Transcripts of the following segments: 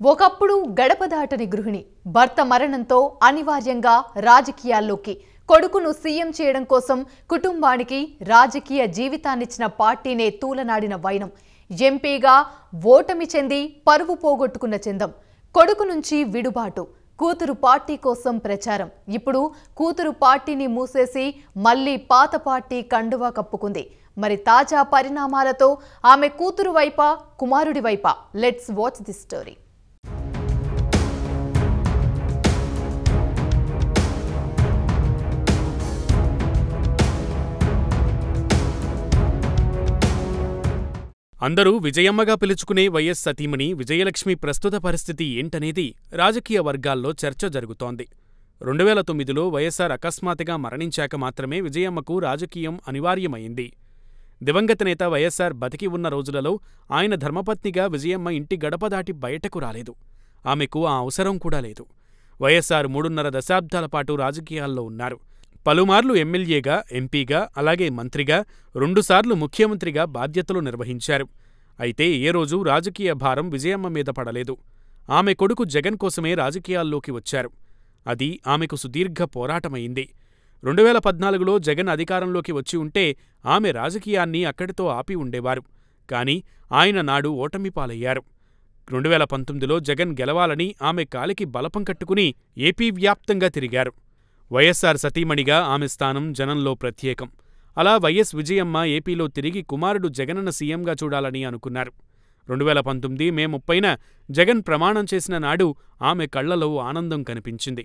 ఒకప్పుడు గడప దాటని గృహిణి భర్త మరణంతో అనివార్యంగా రాజకీయాల్లోకి కొడుకును సీఎం చేయడం కోసం కుటుంబానికి రాజకీయ జీవితాన్నిచ్చిన పార్టీనే తూలనాడిన వైనం ఎంపీగా ఓటమి చెంది పరువు పోగొట్టుకున్న చందం కొడుకు నుంచి విడుబాటు కూతురు పార్టీ కోసం ప్రచారం ఇప్పుడు కూతురు పార్టీని మూసేసి మళ్ళీ పాత పార్టీ కండువా కప్పుకుంది మరి తాజా పరిణామాలతో ఆమె కూతురు వైపా కుమారుడి వైపా లెట్స్ వాచ్ ది స్టోరీ అందరూ విజయమ్మగా పిలుచుకునే వైఎస్ సతీమణి విజయలక్ష్మి ప్రస్తుత పరిస్థితి ఏంటనేది రాజకీయ వర్గాల్లో చర్చ జరుగుతోంది రెండు వేల తొమ్మిదిలో వైఎస్సార్ అకస్మాత్తుగా మరణించాక మాత్రమే విజయమ్మకు రాజకీయం అనివార్యమైంది దివంగత నేత వైఎస్సార్ బతికి ఉన్న రోజులలో ఆయన ధర్మపత్నిగా విజయమ్మ ఇంటి గడప దాటి బయటకు రాలేదు ఆమెకు ఆ అవసరం కూడా లేదు వైఎస్సార్ మూడున్నర దశాబ్దాల పాటు రాజకీయాల్లో ఉన్నారు పలుమార్లు ఎమ్మెల్యేగా ఎంపీగా అలాగే మంత్రిగా రెండుసార్లు ముఖ్యమంత్రిగా బాధ్యతలు నిర్వహించారు అయితే ఏ రోజూ రాజకీయ భారం విజయమ్మ మీద పడలేదు ఆమె కొడుకు జగన్ కోసమే రాజకీయాల్లోకి వచ్చారు అది ఆమెకు సుదీర్ఘ పోరాటమైంది రెండు వేల పద్నాలుగులో జగన్ అధికారంలోకి వచ్చి ఉంటే ఆమె రాజకీయాన్ని అక్కడితో ఆపి ఉండేవారు కాని ఆయన నాడు ఓటమి పాలయ్యారు రెండు వేల పంతొమ్మిదిలో జగన్ గెలవాలని ఆమె కాలికి బలపం కట్టుకుని ఏపీ వ్యాప్తంగా తిరిగారు వైఎస్సార్ సతీమణిగా ఆమె స్థానం జనంలో ప్రత్యేకం అలా వైఎస్ విజయమ్మ ఏపీలో తిరిగి కుమారుడు జగనన్న సీఎంగా చూడాలని అనుకున్నారు రెండు వేల పంతొమ్మిది మే ముప్పైన జగన్ ప్రమాణం చేసిన నాడు ఆమె కళ్లలో ఆనందం కనిపించింది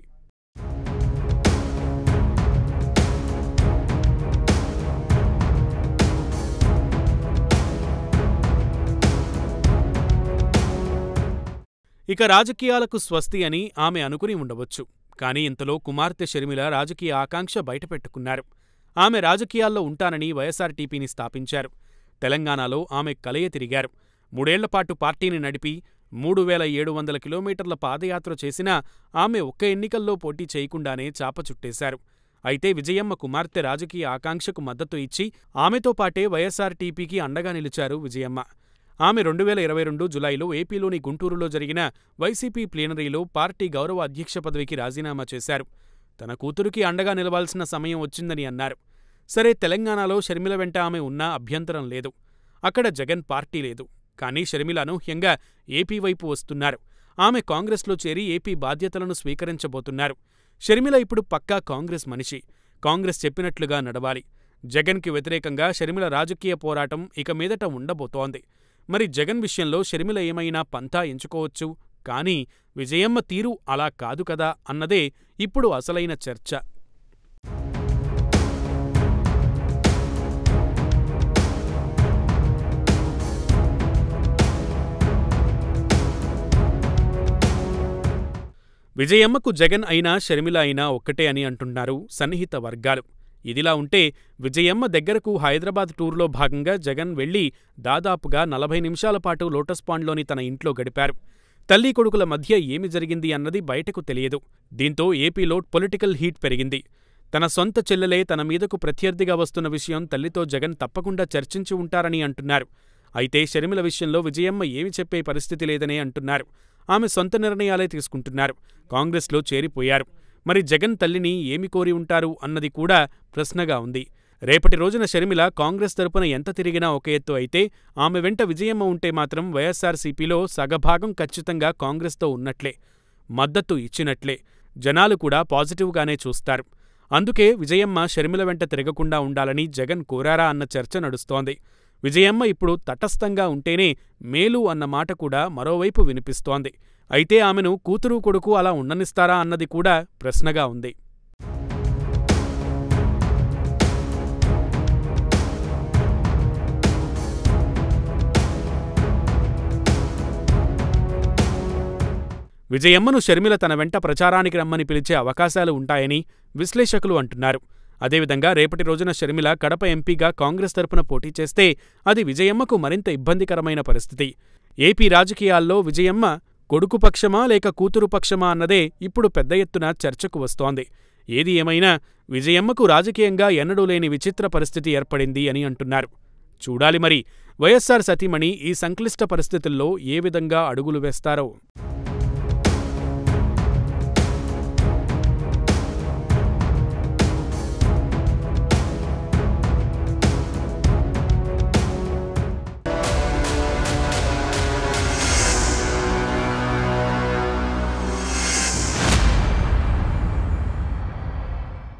ఇక రాజకీయాలకు స్వస్తి అని ఆమె అనుకుని ఉండవచ్చు కానీ ఇంతలో కుమార్తె షర్మిల రాజకీయ ఆకాంక్ష బయటపెట్టుకున్నారు ఆమె రాజకీయాల్లో ఉంటానని వైఎస్సార్టీపీని స్థాపించారు తెలంగాణలో ఆమె కలయ తిరిగారు మూడేళ్లపాటు పార్టీని నడిపి మూడు వేల ఏడు వందల కిలోమీటర్ల పాదయాత్ర చేసినా ఆమె ఒక్క ఎన్నికల్లో పోటీ చేయకుండానే చాప చుట్టేశారు అయితే విజయమ్మ కుమార్తె రాజకీయ ఆకాంక్షకు మద్దతు ఇచ్చి ఆమెతో పాటే వైఎస్సార్టీపీకి అండగా నిలిచారు విజయమ్మ ఆమె రెండు వేల ఇరవై రెండు జులైలో ఏపీలోని గుంటూరులో జరిగిన వైసీపీ ప్లీనరీలో పార్టీ గౌరవ అధ్యక్ష పదవికి రాజీనామా చేశారు తన కూతురికి అండగా నిలవాల్సిన సమయం వచ్చిందని అన్నారు సరే తెలంగాణలో షర్మిల వెంట ఆమె ఉన్నా అభ్యంతరం లేదు అక్కడ జగన్ పార్టీ లేదు కానీ షర్మిల అనూహ్యంగా ఏపీ వైపు వస్తున్నారు ఆమె కాంగ్రెస్లో చేరి ఏపీ బాధ్యతలను స్వీకరించబోతున్నారు షర్మిల ఇప్పుడు పక్కా కాంగ్రెస్ మనిషి కాంగ్రెస్ చెప్పినట్లుగా నడవాలి జగన్కి వ్యతిరేకంగా షర్మిల రాజకీయ పోరాటం ఇక మీదట ఉండబోతోంది మరి జగన్ విషయంలో షర్మిల ఏమైనా పంథా ఎంచుకోవచ్చు కానీ విజయమ్మ తీరు అలా కాదు కదా అన్నదే ఇప్పుడు అసలైన చర్చ విజయమ్మకు జగన్ అయినా షర్మిల అయినా ఒక్కటే అని అంటున్నారు సన్నిహిత వర్గాలు ఇదిలా ఉంటే విజయమ్మ దగ్గరకు హైదరాబాద్ టూర్లో భాగంగా జగన్ వెళ్లి దాదాపుగా నలభై నిమిషాల పాటు లోటస్ పాండ్లోని తన ఇంట్లో గడిపారు తల్లి కొడుకుల మధ్య ఏమి జరిగింది అన్నది బయటకు తెలియదు దీంతో ఏపీలో పొలిటికల్ హీట్ పెరిగింది తన సొంత చెల్లెలే తన మీదకు ప్రత్యర్థిగా వస్తున్న విషయం తల్లితో జగన్ తప్పకుండా చర్చించి ఉంటారని అంటున్నారు అయితే షర్మిల విషయంలో విజయమ్మ ఏమి చెప్పే పరిస్థితి లేదనే అంటున్నారు ఆమె సొంత నిర్ణయాలే తీసుకుంటున్నారు కాంగ్రెస్లో చేరిపోయారు మరి జగన్ తల్లిని ఏమి కోరి ఉంటారు అన్నది కూడా ప్రశ్నగా ఉంది రేపటి రోజున షర్మిల కాంగ్రెస్ తరపున ఎంత తిరిగినా ఒక ఎత్తు అయితే ఆమె వెంట విజయమ్మ ఉంటే మాత్రం వైఎస్సార్సీపీలో సగభాగం ఖచ్చితంగా కాంగ్రెస్తో ఉన్నట్లే మద్దతు ఇచ్చినట్లే జనాలు కూడా పాజిటివ్గానే చూస్తారు అందుకే విజయమ్మ షర్మిల వెంట తిరగకుండా ఉండాలని జగన్ కోరారా అన్న చర్చ నడుస్తోంది విజయమ్మ ఇప్పుడు తటస్థంగా ఉంటేనే మేలు అన్న మాట కూడా మరోవైపు వినిపిస్తోంది అయితే ఆమెను కూతురు కొడుకు అలా ఉండనిస్తారా అన్నది కూడా ప్రశ్నగా ఉంది విజయమ్మను షర్మిల తన వెంట ప్రచారానికి రమ్మని పిలిచే అవకాశాలు ఉంటాయని విశ్లేషకులు అంటున్నారు అదేవిధంగా రేపటి రోజున షర్మిల కడప ఎంపీగా కాంగ్రెస్ తరపున పోటీ చేస్తే అది విజయమ్మకు మరింత ఇబ్బందికరమైన పరిస్థితి ఏపీ రాజకీయాల్లో విజయమ్మ కొడుకు పక్షమా లేక కూతురు పక్షమా అన్నదే ఇప్పుడు పెద్ద ఎత్తున చర్చకు వస్తోంది ఏది ఏమైనా విజయమ్మకు రాజకీయంగా ఎన్నడూ లేని విచిత్ర పరిస్థితి ఏర్పడింది అని అంటున్నారు చూడాలి మరి వైఎస్సార్ సతీమణి ఈ సంక్లిష్ట పరిస్థితుల్లో ఏ విధంగా అడుగులు వేస్తారో